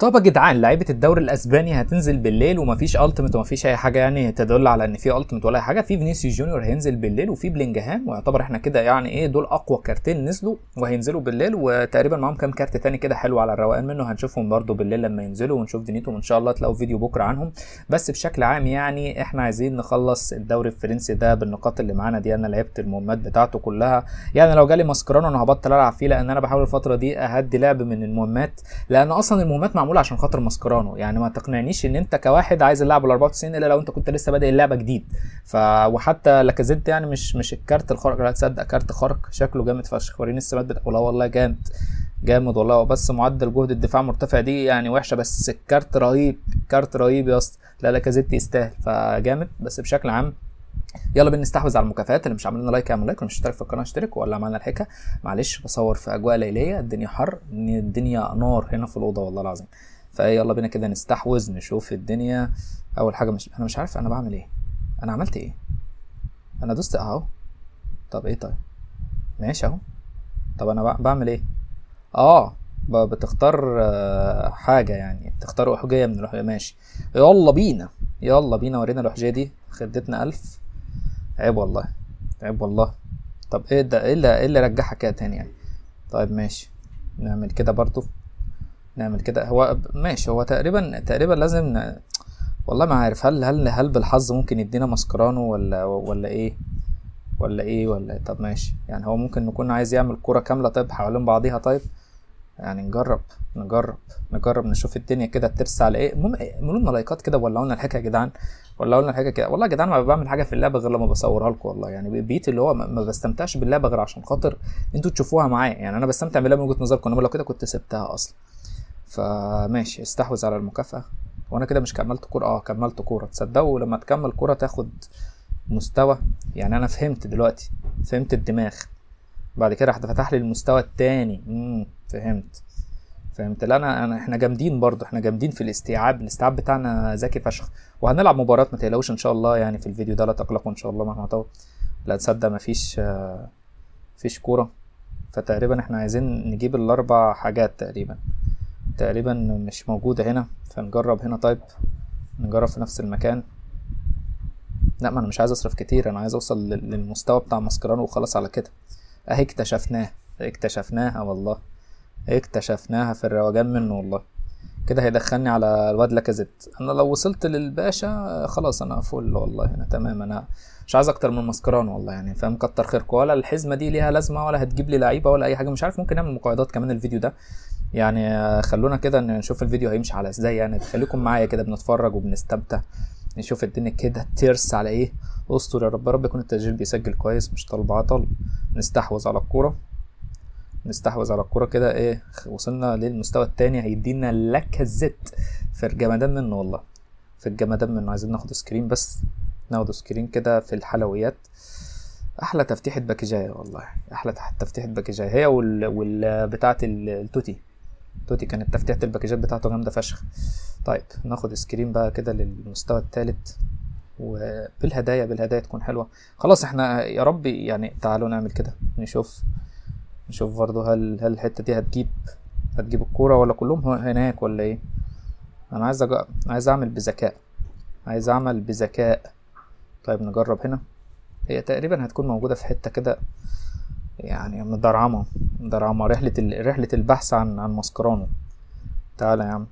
طب يا جدعان لعيبه الدوري الاسباني هتنزل بالليل ومفيش التيمت ومفيش اي حاجه يعني تدل على ان في التيمت ولا اي حاجه في فينيسيوس جونيور هينزل بالليل وفي بلينجهام ويعتبر احنا كده يعني ايه دول اقوى كارتين نزلوا وهينزلوا بالليل وتقريبا معاهم كام كارت تاني كده حلو على الروقان منه هنشوفهم برده بالليل لما ينزلوا ونشوف دنيتهم ان شاء الله تلاقوا فيديو بكره عنهم بس بشكل عام يعني احنا عايزين نخلص الدوري الفرنسي ده بالنقاط اللي معانا دي انا لعبت المهمات بتاعته كلها يعني لو جالي ماسكرانو انا هبطل العب فيه لان انا بحاول الفتره دي اهدي لعب من المهمات لان اصلا المهمات معموله عشان خاطر ماسكرانو يعني ما تقنعنيش ان انت كواحد عايز اللعب ال 94 الا لو انت كنت لسه بادئ اللعبه جديد ف وحتى لاكازيت يعني مش مش الكارت الخارق لا تصدق كارت خارق شكله جامد فشخ وريني السمات بتاع والله والله جامد جامد والله بس معدل جهد الدفاع مرتفع دي يعني وحشه بس الكارت رهيب كارت رهيب يا اسطى لا لاكازيت يستاهل فجامد بس بشكل عام يلا بينا نستحوذ على المكافآت اللي مش عاملين لايك يعمل لايك ومش اشترك في القناه اشترك ولا معانا الحكا معلش بصور في اجواء ليليه الدنيا حر الدنيا نار هنا في الاوضه والله العظيم فيلا بينا كده نستحوذ نشوف الدنيا اول حاجه مش انا مش عارف انا بعمل ايه انا عملت ايه انا دوست اهو طب ايه طيب ماشي اهو طب انا بعمل ايه اه بتختار حاجة يعني تختار أحجية من الأحجية ماشي يلا بينا يلا بينا ورينا الأحجية دي خدتنا ألف عيب والله عيب والله طب ايه ده ايه اللي, إيه اللي رجعها كده تاني يعني طيب ماشي نعمل كده برضو نعمل كده هو ماشي هو تقريبا تقريبا لازم ن... والله ما عارف هل هل هل بالحظ ممكن يدينا ماسكرانو ولا ولا ايه ولا ايه ولا إيه؟ طب ماشي يعني هو ممكن نكون عايز يعمل كرة كاملة طيب حوالين بعضيها طيب يعني نجرب نجرب نجرب نشوف الدنيا كده ترسى على ايه المهم اعملوا لنا لايكات كده ولعوا لنا الحكايه يا جدعان ولعوا لنا الحكايه كده والله يا جدعان ما بعمل حاجه في اللعبه غير لما بصورها لكم والله يعني بيت اللي هو ما بستمتعش باللعبه غير عشان خاطر انتوا تشوفوها معايا يعني انا بستمتع باللعبه من وجهه نظركم انما لو كده كنت سبتها اصلا فماشي استحوذ على المكافأة وانا كده مش كملت كورة اه كملت كورة تصدقوا لما تكمل كورة تاخد مستوى يعني انا فهمت دلوقتي فهمت الدماغ بعد كده راح فتح لي المستوى التاني امم فهمت فهمت لا انا انا احنا جامدين برضو احنا جامدين في الاستيعاب الاستيعاب بتاعنا ذكي فشخ وهنلعب مباراة ما تقلقوش ان شاء الله يعني في الفيديو ده لا تقلقوا ان شاء الله مهما طول لا تصدق مفيش آه فيش كورة فتقريبا احنا عايزين نجيب الاربع حاجات تقريبا تقريبا مش موجودة هنا فنجرب هنا طيب نجرب في نفس المكان لا ما انا مش عايز اصرف كتير انا عايز اوصل للمستوى بتاع ماسكرانو وخلاص على كده اهي اكتشفناه اكتشفناها والله اكتشفناها في الروجان منه والله كده هيدخلني على الواد لاكازيت انا لو وصلت للباشا خلاص انا فل والله انا تمام انا مش عايز اكتر من ماسكرانو والله يعني فاهم كتر خيركم ولا الحزمه دي ليها لازمه ولا هتجيب لي لعيبه ولا اي حاجه مش عارف ممكن نعمل مقايضات كمان الفيديو ده يعني خلونا كده نشوف الفيديو هيمشي على ازاي يعني خليكم معايا كده بنتفرج وبنستمتع نشوف الدنيا كده ترس على ايه استر يا رب يا رب يكون التسجيل بيسجل كويس مش طالب عطل نستحوذ على الكوره نستحوذ على الكوره كده ايه وصلنا للمستوى التاني هيدينا لاكازيت في الجمدان منه والله في الجمدان منه عايزين ناخد سكرين بس ناخد سكرين كده في الحلويات احلى تفتيحة باكجاية والله احلى تفتيحة باكجاية هي وال, وال... بتاعة التوتي توتي كانت تفتيحة الباكجات بتاعته جامدة فشخ طيب ناخد سكرين بقى كده للمستوى التالت وبالهدايا بالهدايا تكون حلوة خلاص احنا يا رب يعني تعالوا نعمل كده نشوف نشوف برضه هل هل الحتة دي هتجيب هتجيب الكورة ولا كلهم هناك ولا ايه انا عايز أج... عايز اعمل بذكاء عايز اعمل بذكاء طيب نجرب هنا هي تقريبا هتكون موجودة في حتة كده يعني مدرعمة مدرعمة رحلة ال... رحلة البحث عن عن ماسكرانو تعالى يا عم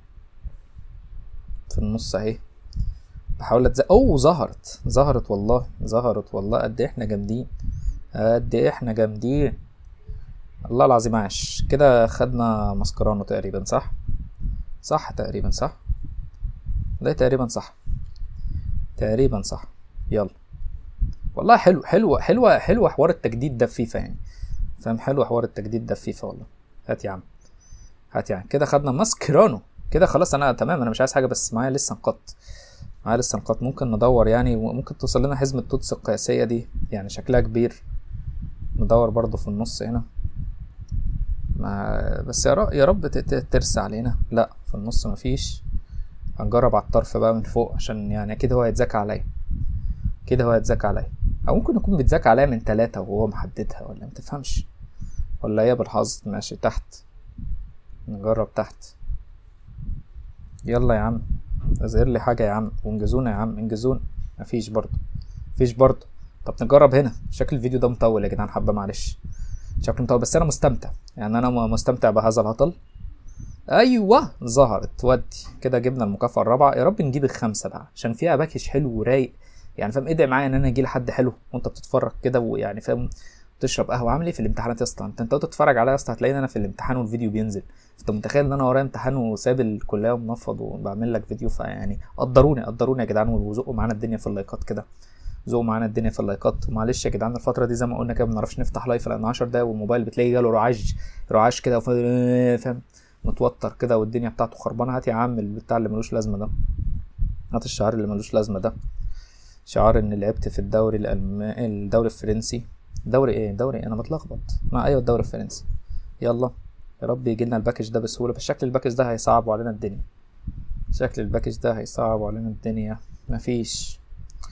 في النص اهي بحاول اتزق اوه ظهرت ظهرت والله ظهرت والله قد ايه احنا جامدين قد ايه احنا جامدين الله العظيم عاش كده خدنا ماسكرانو تقريبا صح صح تقريبا صح لا تقريبا صح تقريبا صح يلا والله حلو حلوة حلوة حلوة حوار التجديد ده في فيفا يعني فاهم حلو حوار التجديد ده في فيفا والله هات يا عم هات يا عم كده خدنا ماسكرانو كده خلاص انا تمام انا مش عايز حاجة بس معايا لسه نقاط معايا لسه نقاط ممكن ندور يعني ممكن توصل لنا حزمة توتس القياسية دي يعني شكلها كبير ندور برضو في النص هنا ما بس يا رب يا رب ترسى علينا لا في النص مفيش هنجرب على الطرف بقى من فوق عشان يعني كده هو هيتذاكى عليا كده هو هيتذاكى عليا او ممكن يكون بيتذاكى عليا من تلاتة وهو محددها ولا متفهمش ولا هي بالحظ ماشي تحت نجرب تحت يلا يا عم اظهر لي حاجه يا عم وانجزونا يا عم انجزونا مفيش برضه مفيش برضه طب نجرب هنا شكل الفيديو ده مطول يا جدعان حبه معلش شكله مطول بس انا مستمتع يعني انا م- مستمتع بهذا الهطل ايوه ظهرت ودي كده جبنا المكافاه الرابعه يا رب نجيب الخمسه بقى عشان فيها باكج حلو ورايق يعني فاهم ادعي معايا ان انا اجي لحد حلو وانت بتتفرج كده ويعني فاهم تشرب قهوه عامل ايه في الامتحانات يا اسطى انت انت تتفرج عليا يا اسطى هتلاقيني انا في الامتحان والفيديو بينزل انت متخيل ان انا ورايا امتحان وساب الكليه ومنفض وبعمل لك فيديو فيعني قدروني قدروني يا جدعان وزقوا معانا الدنيا في اللايكات كده زقوا معانا الدنيا في اللايكات ومعلش يا جدعان الفتره دي زي ما قلنا كده ما بنعرفش نفتح لايف لان 10 دقايق والموبايل بتلاقي جاله رعاش رعاش كده وف- فاهم متوتر كده والدنيا بتاعته خربانه هات يا عم البتاع اللي ملوش لازمه ده هات الشعار اللي ملوش لازمه ده شعار ان لعبت في الدوري الالماني الدوري الفرنسي دوري ايه دوري إيه؟ انا متلخبط ما ايوه الدوري الفرنسي يلا يا رب يجي لنا الباكج ده بسهوله بس شكل الباكج ده هيصعب علينا الدنيا شكل الباكج ده هيصعب علينا الدنيا مفيش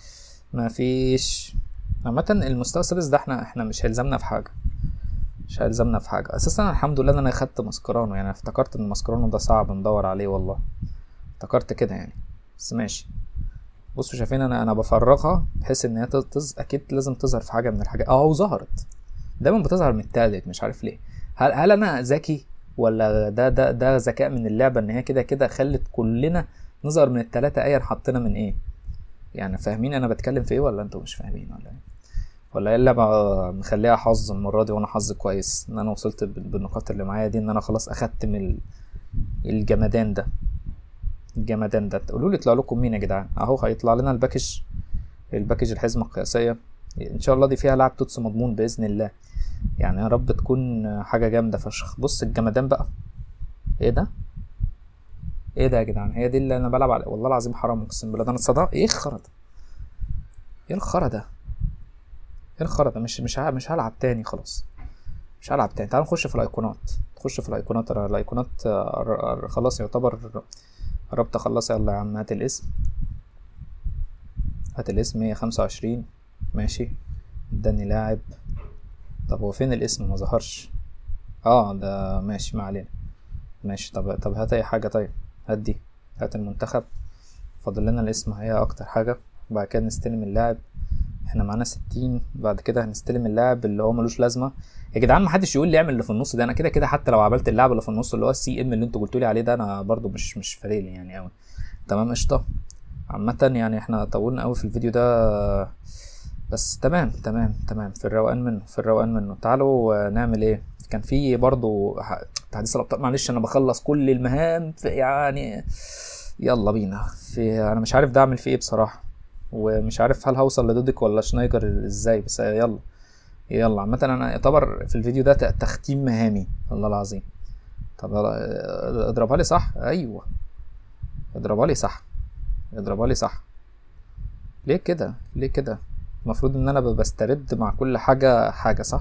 مفيش عامة المستوى السادس ده احنا احنا مش هيلزمنا في حاجة مش هيلزمنا في حاجة اساسا الحمد لله ان انا خدت ماسكرانو يعني افتكرت ان ماسكرانو ده صعب ندور عليه والله افتكرت كده يعني بس ماشي بصوا شايفين انا انا بفرغها بحيث ان هي تظ اكيد لازم تظهر في حاجه من الحاجات اه وظهرت دايما بتظهر من التالت مش عارف ليه هل هل انا ذكي ولا ده ده ده ذكاء من اللعبه ان هي كده كده خلت كلنا نظهر من التلاته ايا حطينا من ايه يعني فاهمين انا بتكلم في ايه ولا انتوا مش فاهمين ولا ايه ولا ايه اللعبه مخليها حظ المره دي وانا حظي كويس ان انا وصلت بال- بالنقاط اللي معايا دي ان انا خلاص اخدت من ال- الجمدان ده الجمدان ده قولوا لي يطلع لكم مين يا جدعان اهو هيطلع لنا الباكج الباكج الحزمه القياسيه ان شاء الله دي فيها لعب توتس مضمون باذن الله يعني يا رب تكون حاجه جامده فشخ بص الجمدان بقى ايه ده ايه ده يا جدعان هي دي اللي انا بلعب على والله العظيم حرام اقسم بالله ده انا اتصدمت ايه الخرا ده ايه الخرا ده ايه الخرا ده مش مش ه- مش هلعب تاني خلاص مش هلعب تاني تعال نخش في الايقونات نخش في الايقونات أنا الايقونات آه، ر- ر- خلاص يعتبر قربت اخلصها يلا يا عم هات الاسم هات الاسم مية خمسة وعشرين ماشي اداني لاعب طب هو فين الاسم ما ظهرش اه ده ماشي ما علينا ماشي طب طب هات اي حاجة طيب هات دي هات المنتخب فاضل لنا الاسم هي اكتر حاجة بعد كده نستلم اللاعب احنا معانا ستين بعد كده هنستلم اللاعب اللي هو ملوش لازمة يا جدعان محدش يقول لي اعمل اللي في النص ده انا كده كده حتى لو عملت اللاعب اللي في النص اللي هو السي ام اللي انتوا قلتوا لي عليه ده انا برضو مش مش فارق لي يعني قوي تمام قشطة عامة يعني احنا طولنا قوي في الفيديو ده بس تمام تمام تمام في الروقان منه في الروقان منه تعالوا آه، نعمل ايه كان في برضو ح- تحديث الابطال معلش انا بخلص كل المهام في يعني يلا بينا في انا مش عارف ده اعمل فيه ايه بصراحة ومش عارف هل هوصل لدودك ولا شنايجر ازاي بس يلا يلا عامة انا يعتبر في الفيديو ده ت- تختيم مهامي والله العظيم طب يلا، اضربها لي صح ايوه اضربها لي صح اضربها لي صح ليه كده ليه كده المفروض ان انا ب- بسترد مع كل حاجة حاجة صح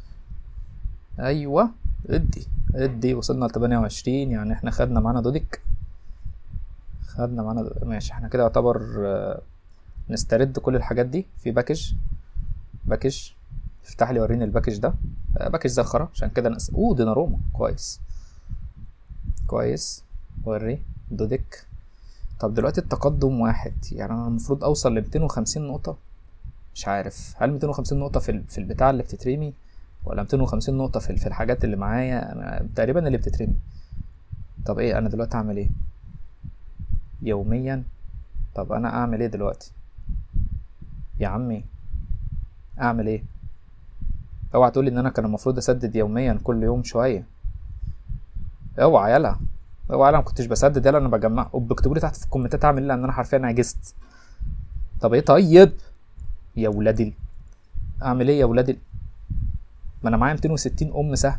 ايوه ادي ادي وصلنا ل 28 يعني احنا خدنا معانا دوديك خدنا معانا دوديك. ماشي احنا كده يعتبر آه، نسترد كل الحاجات دي في باكج باكج افتح لي وريني الباكج ده آه، باكج زي الخرا عشان كده نقص اوه ديناروما كويس كويس وري دوديك طب دلوقتي التقدم واحد يعني انا المفروض اوصل ل 250 نقطة مش عارف هل 250 نقطة في ال- في البتاع اللي بتترمي ولا 250 نقطة في ال- في الحاجات اللي معايا أنا تقريبا اللي بتترمي طب ايه انا دلوقتي اعمل ايه يوميا طب انا اعمل ايه دلوقتي يا عمي اعمل ايه اوعى تقولي ان انا كان المفروض اسدد يوميا كل يوم شوية اوعى يلا اوعى يلا ما كنتش بسدد يلا انا بجمع وبكتبوا لي تحت في الكومنتات اعمل ايه لان انا حرفيا عجزت طب ايه طيب يا ولاد ال... اعمل ايه يا ولاد ال... ما انا معايا 260 ام سهم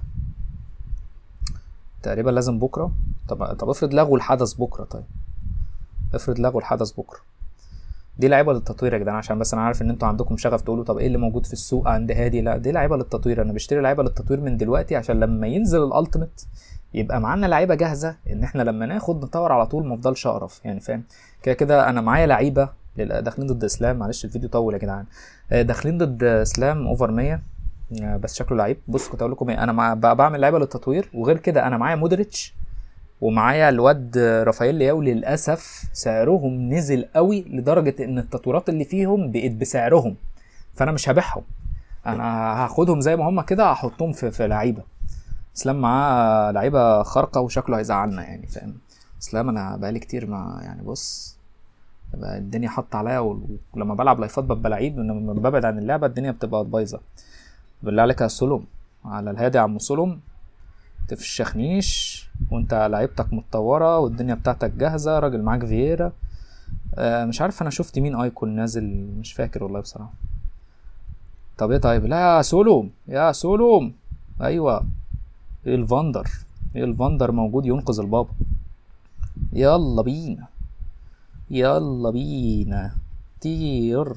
تقريبا لازم بكره طب طب افرض لغوا الحدث بكره طيب افرض لغوا الحدث بكره دي لعيبه للتطوير يا جدعان عشان بس انا عارف ان انتوا عندكم شغف تقولوا طب ايه اللي موجود في السوق عند هادي لا دي لعيبه للتطوير انا بشتري لعيبه للتطوير من دلوقتي عشان لما ينزل الالتيميت يبقى معانا لعيبه جاهزه ان احنا لما ناخد نطور على طول ما افضلش اقرف يعني فاهم كده كده انا معايا لعيبه لل- داخلين ضد اسلام معلش الفيديو طول يا جدعان آه، داخلين ضد اسلام اوفر 100 آه، بس شكله لعيب بص كنت اقول لكم ايه انا مع... ب- بعمل لعيبه للتطوير وغير كده انا معايا مودريتش ومعايا الواد رافائيل لياو للاسف سعرهم نزل قوي لدرجه ان التطويرات اللي فيهم بقت بسعرهم فانا مش هبيعهم انا هاخدهم زي ما هم كده هحطهم في في لعيبه اسلام معاه لعيبه خارقه وشكله هيزعلنا يعني فاهم اسلام انا بقالي كتير ما يعني بص بقى الدنيا حط عليا وال- ولما بلعب لايفات ببقى لعيب لما ببعد عن اللعبه الدنيا بتبقى بايظه بالله عليك يا سولوم على الهادي يا عم سولوم تفشخنيش وانت لعيبتك متطوره والدنيا بتاعتك جاهزه راجل معاك فييرا آه مش عارف انا شفت مين ايكون نازل مش فاكر والله بصراحه طب ايه طيب لا يا سولوم يا سولوم ايوه ايه الفاندر ايه الفاندر موجود ينقذ البابا يلا بينا يلا بينا طير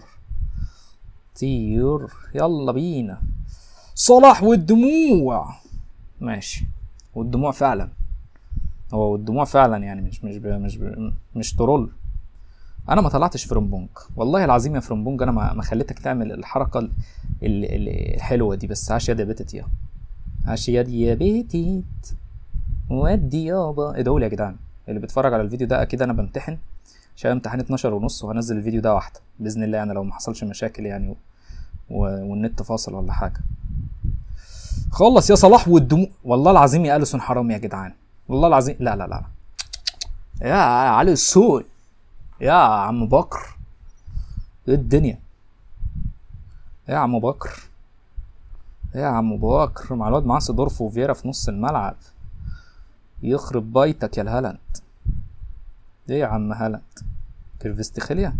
طير يلا بينا صلاح والدموع ماشي والدموع فعلا هو والدموع فعلا يعني مش مش ب مش ب مش ترول انا ما طلعتش فرنبونج والله العظيم يا فرنبونج انا ما ما خليتك تعمل الحركه ال- ال- ال- الحلوه دي بس عاش يد يا بيتت يا عاش يد يا بيتت ودي يابا ادعوا لي يا جدعان اللي بيتفرج على الفيديو ده اكيد انا بمتحن عشان امتحان 12 ونص وهنزل الفيديو ده واحده باذن الله يعني لو ما حصلش مشاكل يعني و... و... والنت فاصل ولا حاجه خلص يا صلاح والدموع والله العظيم يا اليسون حرام يا جدعان والله العظيم لا لا لا يا علي السود يا عم بكر ايه الدنيا يا عم بكر يا عم بكر مع الواد معاه سيدورف وفيرا في نص الملعب يخرب بيتك يا الهالاند ايه يا عم هالاند كرفستخيليا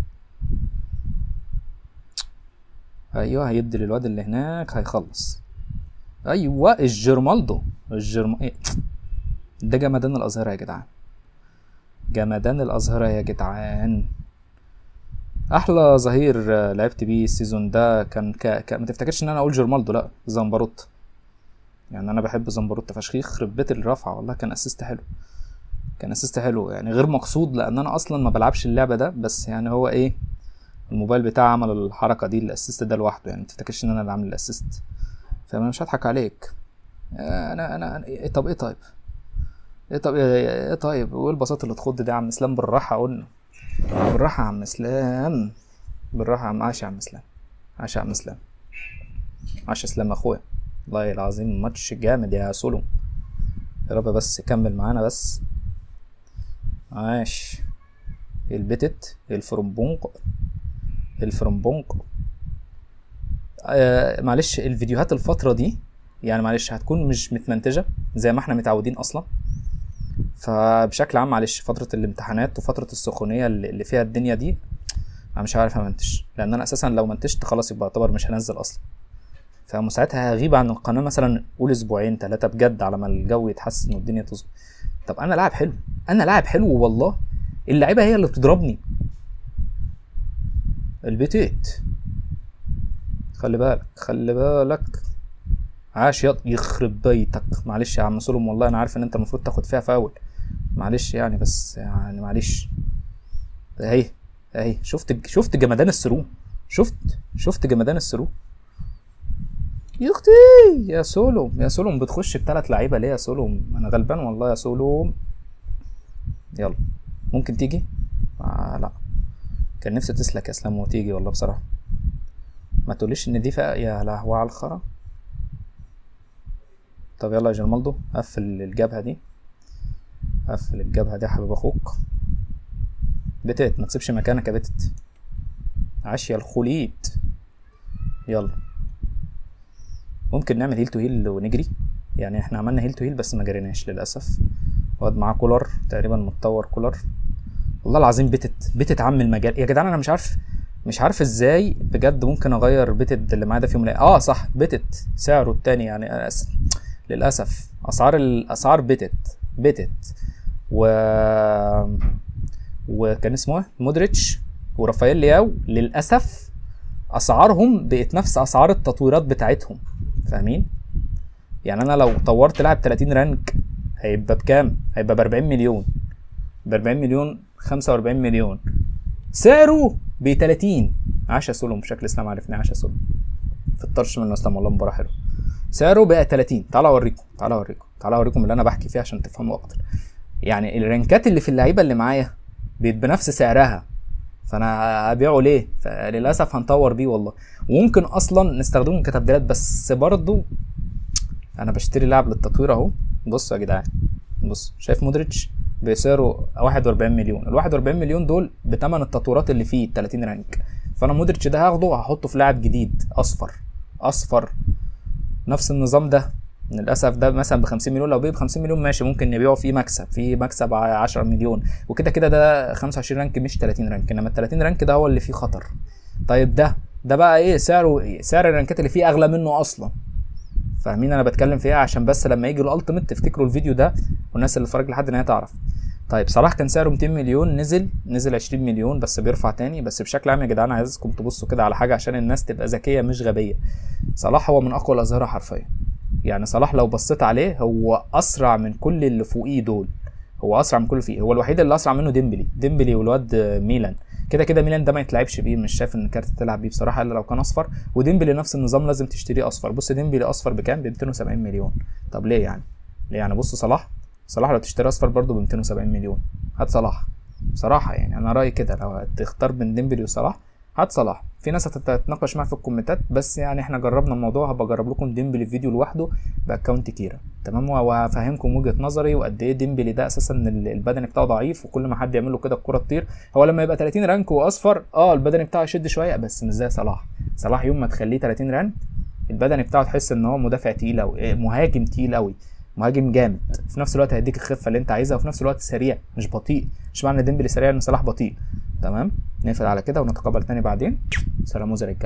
ايوه هيدي للواد اللي هناك هيخلص ايوه الجرمالدو الجرم إيه؟ ده جمدان الازهر يا جدعان جمدان الازهر يا جدعان احلى ظهير آه، لعبت بيه السيزون ده كان ك... ك... ما تفتكرش ان انا اقول جرمالدو لا زمبروت يعني انا بحب زمبروت فشخ يخرب بيت الرفعه والله كان اسيست حلو كان اسيست حلو يعني غير مقصود لان انا اصلا ما بلعبش اللعبه ده بس يعني هو ايه الموبايل بتاعي عمل الحركه دي الاسيست ده لوحده يعني ما تفتكرش ان انا اللي عامل الاسيست فانا مش هضحك عليك آه، انا انا أنا- إيه طب ايه طيب ايه طب ايه إيه طيب وايه البساطه اللي تخض دي يا عم اسلام بالراحه قلنا بالراحه يا عم اسلام بالراحه يا عم عاش يا عم اسلام عاش يا عم اسلام عاش يا اسلام اخويا والله العظيم ماتش جامد يا سولو يا رب بس كمل معانا بس عاش البتت الفرمبونق الفرمبونق آه معلش الفيديوهات الفترة دي يعني معلش هتكون مش متمنتجة زي ما احنا متعودين اصلا فبشكل عام معلش فترة الامتحانات وفترة السخونية اللي اللي فيها الدنيا دي انا مش عارف امنتج لان انا اساسا لو منتجت خلاص يبقى اعتبر مش هنزل اصلا فساعتها هغيب عن القناة مثلا قول اسبوعين ثلاثة بجد على ما الجو يتحسن والدنيا تظبط طب انا لاعب حلو انا لاعب حلو والله اللعيبة هي اللي بتضربني البتيت خلي بالك خلي بالك عاش يط يخرب بيتك معلش يا عم سلم والله انا عارف ان انت المفروض تاخد فيها فاول معلش يعني بس يعني معلش اهي اهي شفت شفت جمدان السرو شفت شفت جمدان السرو يا اختي يا سولوم يا سولوم بتخش بثلاث لعيبه ليه يا سولوم انا غلبان والله يا سولوم يلا ممكن تيجي آه لا كان نفسي تسلك يا اسلام وتيجي والله بصراحه ما تقوليش ان دي فئة يا لهوي على الخرا طب يلا يا جرمالدو قفل الجبهة دي قفل الجبهة دي يا حبيب اخوك بتت ما تسيبش مكانك يا بتت عاش يا الخليد يلا ممكن نعمل هيل تو هيل ونجري يعني احنا عملنا هيل تو هيل بس ما جريناش للاسف واد معاه كولر تقريبا متطور كولر والله العظيم بتت بتت عم المجال يا جدعان انا مش عارف مش عارف ازاي بجد ممكن اغير بتت اللي معايا ده في يوم من الأيام. اه صح بتت سعره التاني يعني أنا أس... للاسف اسعار الاسعار بتت بتت و وكان اسمه ايه مودريتش ورافائيل لياو للاسف اسعارهم بقت نفس اسعار التطويرات بتاعتهم فاهمين يعني انا لو طورت لاعب 30 رانك هيبقى بكام هيبقى ب 40 مليون ب 40 مليون 45 مليون سعره ب 30 عاش يا سولو بشكل اسلام عرفني عاش يا سولو في الطرش منه اسلام والله مباراه حلوه سعره بقى 30 تعالى اوريكم تعالى اوريكم تعالى اوريكم اللي انا بحكي فيه عشان تفهموا اكتر يعني الرانكات اللي في اللعيبه اللي معايا بيت بنفس سعرها فانا هبيعه ليه فللاسف هنطور بيه والله وممكن اصلا نستخدمه كتبديلات بس برضو انا بشتري لاعب للتطوير اهو بصوا يا جدعان بص شايف مودريتش بسعره 41 مليون ال 41 مليون دول بتمن التطويرات اللي فيه 30 رانك فانا مودريتش ده هاخده هحطه في لاعب جديد اصفر اصفر نفس النظام ده للاسف ده مثلا ب 50 مليون لو بيه ب 50 مليون ماشي ممكن نبيعه فيه مكسب فيه مكسب 10 مليون وكده كده ده 25 رانك مش 30 رانك انما ال 30 رانك ده هو اللي فيه خطر طيب ده ده بقى ايه سعره سعر الرانكات اللي فيه اغلى منه اصلا فاهمين انا بتكلم في ايه عشان بس لما يجي الالتيميت تفتكروا الفيديو ده والناس اللي اتفرجت لحد النهايه تعرف طيب صلاح كان سعره 200 مليون نزل نزل 20 مليون بس بيرفع تاني بس بشكل عام يا جدعان عايزكم تبصوا كده على حاجه عشان الناس تبقى ذكيه مش غبيه صلاح هو من اقوى الاظهره حرفيا يعني صلاح لو بصيت عليه هو اسرع من كل اللي فوقيه دول هو اسرع من كل فيه هو الوحيد اللي اسرع منه ديمبلي ديمبلي والواد ميلان كده كده ميلان ده ما يتلعبش بيه مش شايف ان كارت تلعب بيه بصراحه الا لو كان اصفر وديمبلي نفس النظام لازم تشتريه اصفر بص ديمبلي اصفر بكام ب 270 مليون طب ليه يعني ليه يعني بص صلاح صلاح لو تشتري اصفر برضه ب 270 مليون هات صلاح بصراحه يعني انا رايي كده لو تختار بين ديمبلي وصلاح هات صلاح في ناس هتتناقش معايا في الكومنتات بس يعني احنا جربنا الموضوع هبقى اجرب لكم ديمبلي فيديو لوحده باكونت كيرا تمام وهفهمكم وجهه نظري وقد ايه ديمبلي ده اساسا البدني بتاعه ضعيف وكل ما حد يعمل له كده الكره تطير هو لما يبقى 30 رانك واصفر اه البدني بتاعه يشد شويه بس مش زي صلاح صلاح يوم ما تخليه 30 رانك البدني بتاعه تحس ان هو مدافع تقيل او مهاجم تقيل قوي مهاجم جامد في نفس الوقت هيديك الخفه اللي انت عايزها وفي نفس الوقت سريع مش بطيء مش معنى ديمبلي سريع ان صلاح بطيء تمام نقفل على كده ونتقابل تاني بعدين سلام رجاله